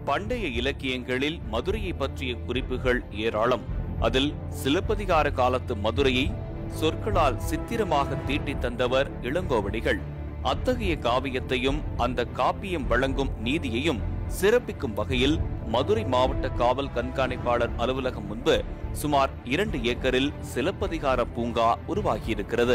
பண்டைய இலக்கியங்களில் மதுரையை பற்றிய குறிப்புகள் ஏராளம் அதில் சிலப்பதிகார காலத்து மதுரையை சொற்களால் சித்திரமாக தீட்டித் தந்தவர் இளங்கோவடிகள் அத்தகைய காவியத்தையும் அந்த காப்பியம் வழங்கும் நீதியையும் சிறப்பிக்கும் வகையில் மதுரை மாவட்ட காவல் கண்காணிப்பாளர் அலுவலகம் முன்பு சுமார் இரண்டு ஏக்கரில் சிலப்பதிகார பூங்கா உருவாகியிருக்கிறது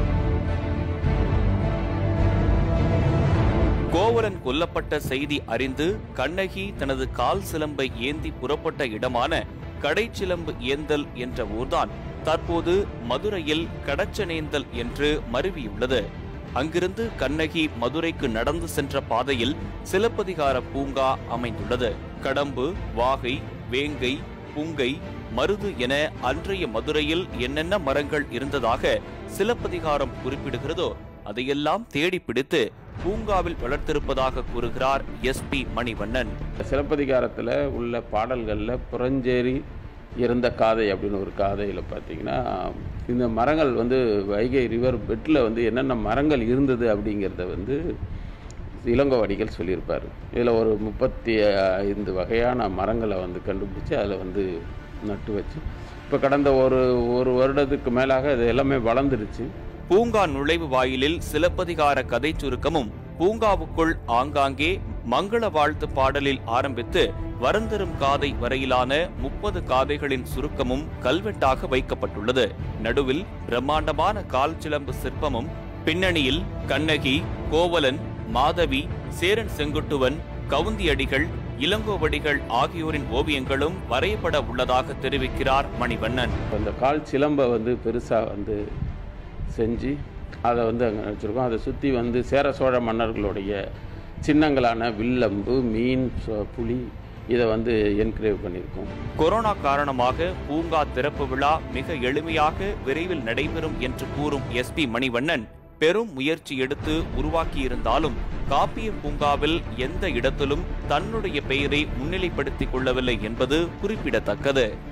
கோவலன் கொல்லப்பட்ட செய்தி அறிந்து கண்ணகி தனது கால் சிலம்பை ஏந்தி புறப்பட்ட இடமான கடைச்சிலம்பு ஏந்தல் என்ற ஊர்தான் தற்போது மதுரையில் கடச்சனேந்தல் என்று மருவியுள்ளது அங்கிருந்து கண்ணகி மதுரைக்கு நடந்து சென்ற பாதையில் சிலப்பதிகார பூங்கா அமைந்துள்ளது கடம்பு வாகை வேங்கை புங்கை மருது என அன்றைய மதுரையில் என்னென்ன மரங்கள் இருந்ததாக சிலப்பதிகாரம் குறிப்பிடுகிறதோ அதையெல்லாம் தேடி பிடித்து பூங்காவில் வளர்த்திருப்பதாக கூறுகிறார் எஸ் பி மணிவண்ணன் சிலப்பதிகாரத்தில் உள்ள பாடல்களில் புறஞ்சேரி இறந்த காதை அப்படின்னு ஒரு காதையில் பார்த்தீங்கன்னா இந்த மரங்கள் வந்து வைகை ரிவர் பெட்டில் வந்து என்னென்ன மரங்கள் இருந்தது அப்படிங்கிறத வந்து இளங்கோவடிகள் சொல்லியிருப்பார் இதில் ஒரு முப்பத்தி ஐந்து வகையான மரங்களை வந்து கண்டுபிடிச்சு அதில் வந்து நட்டு வச்சு இப்போ கடந்த ஒரு ஒரு வருடத்துக்கு மேலாக இது எல்லாமே வளர்ந்துருச்சு பூங்கா நுழைவு வாயிலில் சிலப்பதிகார கதை சுருக்கமும் பூங்காவுக்குள் ஆங்காங்கே மங்கள வாழ்த்து பாடலில் ஆரம்பித்து வரந்தரும் காதை வரையிலான முப்பது காதைகளின் சுருக்கமும் கல்வெட்டாக வைக்கப்பட்டுள்ளது நடுவில் பிரம்மாண்டமான கால் சிலம்பு சிற்பமும் பின்னணியில் கண்ணகி கோவலன் மாதவி சேரன் செங்குட்டுவன் கவுந்தியடிகள் இளங்கோவடிகள் ஆகியோரின் ஓவியங்களும் வரையப்பட உள்ளதாக தெரிவிக்கிறார் மணிவண்ணன் அந்த கால் சிலம்பை வந்து பெருசாக வந்து செஞ்சு அதை வந்து அங்கே வச்சுருக்கோம் அதை சுற்றி வந்து சேர சோழ மன்னர்களுடைய சின்னங்களான வில்லம்பு மீன் சோ- புலி இதை வந்து என்கிரேவ் பண்ணியிருக்கோம் கொரோனா காரணமாக பூங்கா திறப்பு விழா மிக எளிமையாக விரைவில் நடைபெறும் என்று கூறும் எஸ்பி மணிவண்ணன் பெரும் முயற்சி எடுத்து உருவாக்கியிருந்தாலும் காப்பிய பூங்காவில் எந்த இடத்திலும் தன்னுடைய பெயரை முன்னிலைப்படுத்திக் கொள்ளவில்லை என்பது குறிப்பிடத்தக்கது